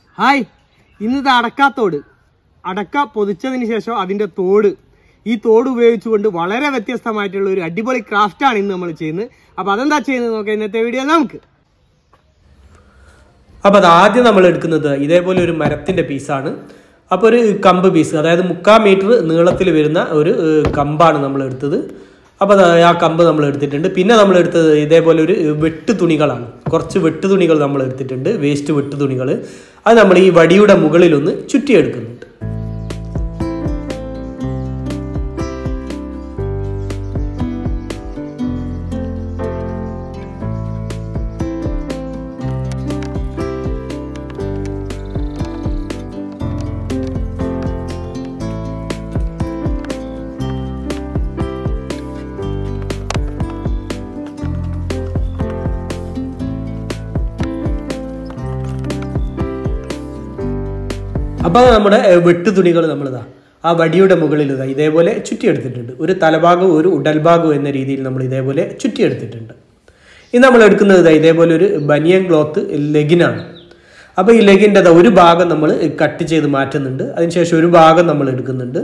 hi ഇന്നത്തെ അടക്കാത്തോട് അടക്ക പൊതിച്ചതിന് ശേഷം അതിന്റെ തോട് ഈ തോട് ഉപയോഗിച്ചുകൊണ്ട് വളരെ വ്യത്യസ്തമായിട്ടുള്ള ഒരു അടിപൊളി ക്രാഫ്റ്റാണ് ഇന്ന് നമ്മൾ ചെയ്യുന്നത് അപ്പോൾ അതെന്താ ചെയ്യുന്നത് നോക്കാം ഇന്നത്തെ വീഡിയോ നമുക്ക് അപ്പോൾ അത് ആദ്യം നമ്മൾ എടുക്കുന്നത് ഇതേപോലെ ഒരു മരത്തിൻ്റെ പീസാണ് അപ്പോൾ ഒരു കമ്പ് പീസ് അതായത് മുക്കാൽ മീറ്റർ നീളത്തിൽ വരുന്ന ഒരു ഏഹ്, കമ്പാണ് നമ്മൾ എടുത്തത് അപ്പോൾ അത് ആ കമ്പ് നമ്മൾ എടുത്തിട്ടുണ്ട് പിന്നെ നമ്മൾ എടുത്തത് ഇതേപോലെ ഒരു വെട്ട് തുണികളാണ് കുറച്ച് വെട്ട് തുണികൾ നമ്മൾ എടുത്തിട്ടുണ്ട് വേസ്റ്റ് വെട്ട് തുണികൾ അത് നമ്മൾ ഈ വടിയുടെ മുകളിലൊന്ന് ചുറ്റിയെടുക്കുന്നുണ്ട് അപ്പോൾ നമ്മുടെ ഏഹ്, വെട്ട് തുണികൾ നമ്മളിതാ ആ വടിയുടെ മുകളിൽ ഇതാ ഇതേപോലെ ചുറ്റിയെടുത്തിട്ടുണ്ട് ഒരു തലഭാഗവും ഒരു ഉടൽഭാഗവും എന്ന രീതിയിൽ നമ്മൾ ഇതേപോലെ ചുറ്റിയെടുത്തിട്ടുണ്ട് ഇത് നമ്മൾ എടുക്കുന്നത് ഇതാ ഇതേപോലെ ഒരു ബനിയൻ ക്ലോത്ത് ലെഗിനാണ് അപ്പോൾ ഈ ലെഗിൻ്റെ ഒരു ഭാഗം നമ്മൾ കട്ട് ചെയ്ത് മാറ്റുന്നുണ്ട് അതിനുശേഷം ഒരു ഭാഗം നമ്മൾ എടുക്കുന്നുണ്ട്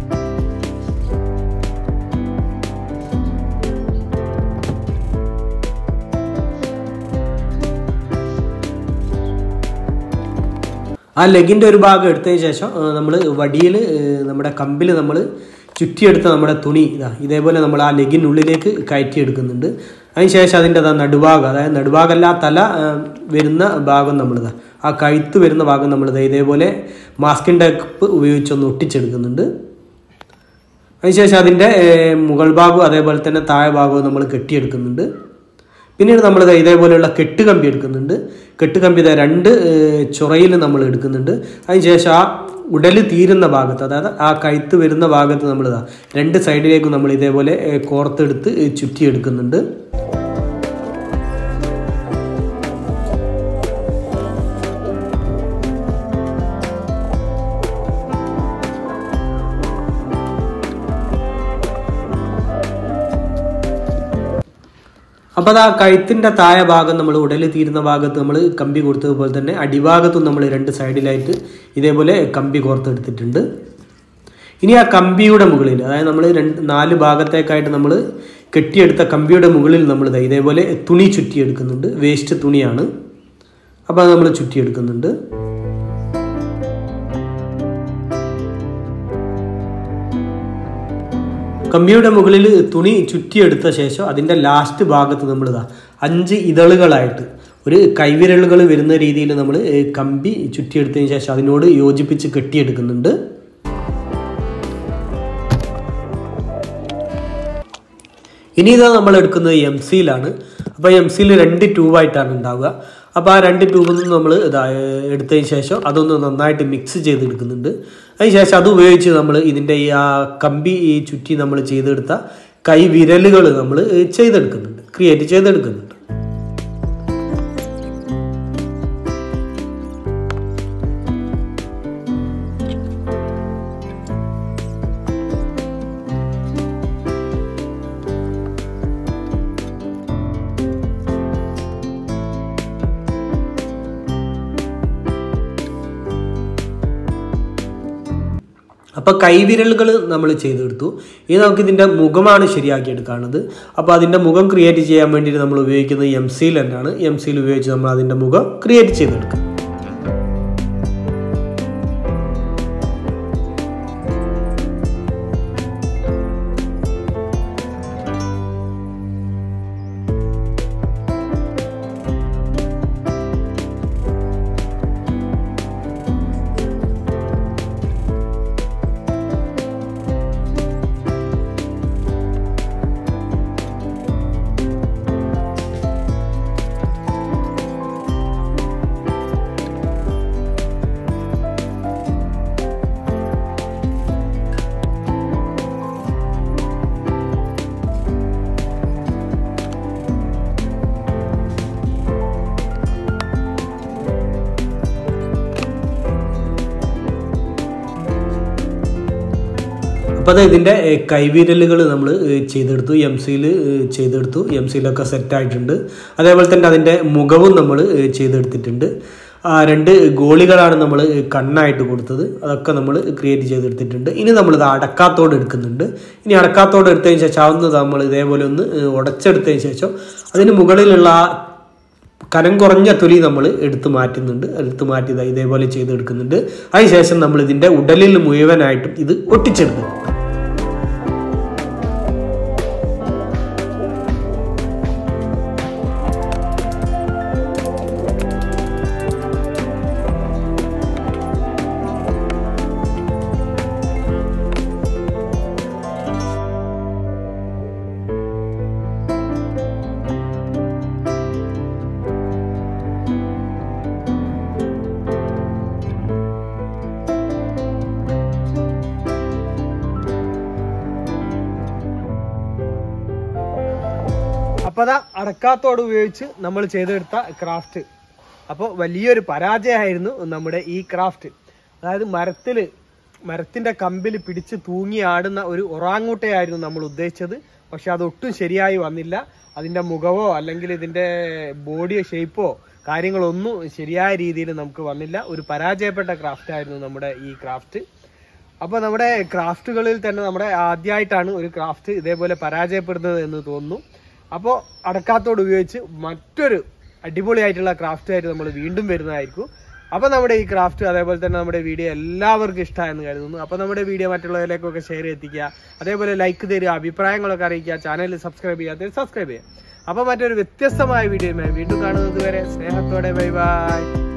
ആ ലെഗിൻ്റെ ഒരു ഭാഗം എടുത്തതിന് ശേഷം നമ്മൾ വടിയിൽ നമ്മുടെ കമ്പിൽ നമ്മൾ ചുറ്റിയെടുത്ത നമ്മുടെ തുണി ഇതാ ഇതേപോലെ നമ്മൾ ആ ലെഗിനുള്ളിലേക്ക് കയറ്റിയെടുക്കുന്നുണ്ട് അതിനുശേഷം അതിൻ്റെ അതാ നടുഭാഗം അതായത് നടുഭാഗമല്ല തല ആ, വരുന്ന ഭാഗം നമ്മളിതാ ആ കഴുത്ത് വരുന്ന ഭാഗം നമ്മളിതാ ഇതേപോലെ മാസ്കിൻ്റെ കപ്പ് ഉപയോഗിച്ചൊന്ന് ഒട്ടിച്ചെടുക്കുന്നുണ്ട് അതിനുശേഷം അതിൻ്റെ ഏഹ്, മുകൾ ഭാഗവും അതേപോലെ തന്നെ താഴെ ഭാഗവും നമ്മൾ കെട്ടിയെടുക്കുന്നുണ്ട് പിന്നീട് നമ്മൾ ദാ ഇതേപോലെയുള്ള കെട്ടുകമ്പി എടുക്കുന്നുണ്ട് കെട്ടുകമ്പി ദാ രണ്ട് ചുറയിൽ നമ്മൾ എടുക്കുന്നുണ്ട് അതിനുശേഷം ആ ഉടല് തീരുന്ന ഭാഗത്ത് അതായത് ആ കഴുത്ത് വരുന്ന ഭാഗത്ത് നമ്മൾ ഇതാ രണ്ട് സൈഡിലേക്കും നമ്മൾ ഇതേപോലെ ഏഹ്, കോർത്തെടുത്ത് ഏഹ്, ചുറ്റിയെടുക്കുന്നുണ്ട് അപ്പോൾ അത് ആ കഴുത്തിൻ്റെ താഴെ ഭാഗം നമ്മൾ ഉടല് തീരുന്ന ഭാഗത്ത് നമ്മൾ കമ്പി കൊടുത്തതുപോലെ തന്നെ അടിഭാഗത്തും നമ്മൾ രണ്ട് സൈഡിലായിട്ട് ഇതേപോലെ കമ്പി കോർത്തെടുത്തിട്ടുണ്ട് ഇനി ആ കമ്പിയുടെ മുകളിൽ അതായത് നമ്മൾ രണ്ട് നാല് ഭാഗത്തേക്കായിട്ട് നമ്മൾ കെട്ടിയെടുത്ത കമ്പിയുടെ മുകളിൽ നമ്മൾ ദാ ഇതേപോലെ തുണി ചുറ്റിയെടുക്കുന്നുണ്ട് വേസ്റ്റ് തുണിയാണ് അപ്പോൾ അത് നമ്മൾ ചുറ്റിയെടുക്കുന്നുണ്ട് കമ്പിയുടെ മുകളിൽ തുണി ചുറ്റിയെടുത്ത ശേഷം അതിൻ്റെ ലാസ്റ്റ് ഭാഗത്ത് നമ്മൾ ഇതാ അഞ്ച് ഇതളുകളായിട്ട് ഒരു കൈവിരലുകൾ വരുന്ന രീതിയിൽ നമ്മൾ കമ്പി ചുറ്റിയെടുത്തതിന് ശേഷം അതിനോട് യോജിപ്പിച്ച് കെട്ടിയെടുക്കുന്നുണ്ട് ഇനി ഇതാ നമ്മൾ എടുക്കുന്നത് എം സിയിലാണ് അപ്പോൾ എം സിയിൽ രണ്ട് ട്യൂബായിട്ടാണ് ഉണ്ടാവുക അപ്പോൾ ആ രണ്ട് ട്യൂബിൽ നിന്ന് നമ്മൾ ഇതാ ഏർ, എടുത്തതിന് ശേഷം അതൊന്ന് നന്നായിട്ട് മിക്സ് ചെയ്തെടുക്കുന്നുണ്ട് അതിന് ശേഷം അത് ഉപയോഗിച്ച് നമ്മൾ ഇതിൻ്റെ ഈ ആ കമ്പി ഈ ചുറ്റി നമ്മൾ ചെയ്തെടുത്ത കൈ വിരലുകൾ നമ്മൾ ഏർ, ചെയ്തെടുക്കുന്നുണ്ട് ക്രിയേറ്റ് ചെയ്തെടുക്കുന്നുണ്ട് അപ്പോൾ കൈവിരലുകൾ നമ്മൾ ചെയ്തെടുത്തു ഇനി നമുക്ക് ഇതിൻ്റെ മുഖമാണ് ശരിയാക്കിയെടുക്കാനുള്ളത് അപ്പോൾ അതിൻ്റെ മുഖം ക്രിയേറ്റ് ചെയ്യാൻ വേണ്ടിയിട്ട് നമ്മൾ ഉപയോഗിക്കുന്നത് എം സിയിൽ തന്നെയാണ് എം സിയിൽ ഉപയോഗിച്ച് നമ്മൾ അതിൻ്റെ മുഖം ക്രിയേറ്റ് ചെയ്തെടുക്കും അപ്പോൾ അത് ഇതിൻ്റെ കൈവിരലുകൾ നമ്മൾ ചെയ്തെടുത്തു എം സിയിൽ ചെയ്തെടുത്തു എം സിയിലൊക്കെ സെറ്റായിട്ടുണ്ട് അതേപോലെ തന്നെ അതിൻ്റെ മുഖവും നമ്മൾ ചെയ്തെടുത്തിട്ടുണ്ട് ആ, രണ്ട് ഗോളികളാണ് നമ്മൾ കണ്ണായിട്ട് കൊടുത്തത് അതൊക്കെ നമ്മൾ ക്രിയേറ്റ് ചെയ്തെടുത്തിട്ടുണ്ട് ഇനി നമ്മളിത് അടക്കാത്തോട് എടുക്കുന്നുണ്ട് ഇനി അടക്കാത്തോട് എടുത്തതിന് ശേഷം അതൊന്ന് നമ്മൾ ഇതേപോലെ ഒന്ന് ഉടച്ചെടുത്തതിന് ശേഷം അതിന് മുകളിലുള്ള ആ കനം കുറഞ്ഞ തൊലി നമ്മൾ എടുത്തു മാറ്റുന്നുണ്ട് എടുത്തു മാറ്റി ഇതാ ഇതേപോലെ ചെയ്തെടുക്കുന്നുണ്ട് അതിനുശേഷം നമ്മൾ ഇതിൻ്റെ ഉടലിൽ മുഴുവനായിട്ടും ഇത് ഒട്ടിച്ചെടുക്കും അപ്പൊ അതാ അടക്കാത്തോട് ഉപയോഗിച്ച് നമ്മൾ ചെയ്തെടുത്ത ക്രാഫ്റ്റ് അപ്പോൾ വലിയൊരു പരാജയമായിരുന്നു നമ്മുടെ ഈ ക്രാഫ്റ്റ് അതായത് മരത്തില് മരത്തിന്റെ കമ്പിൽ പിടിച്ച് തൂങ്ങി ആടുന്ന ഒരു ഒറാങ്ങൂട്ടയായിരുന്നു നമ്മൾ ഉദ്ദേശിച്ചത് പക്ഷെ അതൊട്ടും ശരിയായി വന്നില്ല അതിന്റെ മുഖവോ അല്ലെങ്കിൽ ഇതിന്റെ ബോഡി ഷേപ്പോ കാര്യങ്ങളൊന്നും ശരിയായ രീതിയിൽ നമുക്ക് വന്നില്ല ഒരു പരാജയപ്പെട്ട ക്രാഫ്റ്റ് ആയിരുന്നു നമ്മുടെ ഈ ക്രാഫ്റ്റ് അപ്പോൾ നമ്മുടെ ക്രാഫ്റ്റുകളിൽ തന്നെ നമ്മുടെ ആദ്യമായിട്ടാണ് ഒരു ക്രാഫ്റ്റ് ഇതേപോലെ പരാജയപ്പെടുന്നത് എന്ന് തോന്നുന്നു അപ്പോൾ അടക്കാത്തോട് ഉപയോഗിച്ച് മറ്റൊരു അടിപൊളിയായിട്ടുള്ള ക്രാഫ്റ്റ് ആയിട്ട് നമ്മൾ വീണ്ടും വരുന്നതായിരിക്കും അപ്പോൾ നമ്മുടെ ഈ ക്രാഫ്റ്റ് അതേപോലെ തന്നെ നമ്മുടെ വീഡിയോ എല്ലാവർക്കും ഇഷ്ടമായെന്ന് കരുതുന്നു അപ്പോൾ നമ്മുടെ വീഡിയോ മറ്റുള്ളവരിലേക്കൊക്കെ ഷെയർ എത്തിക്കുക അതേപോലെ ലൈക്ക് തരിക അഭിപ്രായങ്ങളൊക്കെ അറിയിക്കുക ചാനൽ സബ്സ്ക്രൈബ് ചെയ്യാത്ത സബ്സ്ക്രൈബ് ചെയ്യുക അപ്പോൾ മറ്റൊരു വ്യത്യസ്തമായ വീഡിയോയുമായി വീണ്ടും കാണുന്നത് വരെ സ്നേഹത്തോടെ ബൈ ബൈ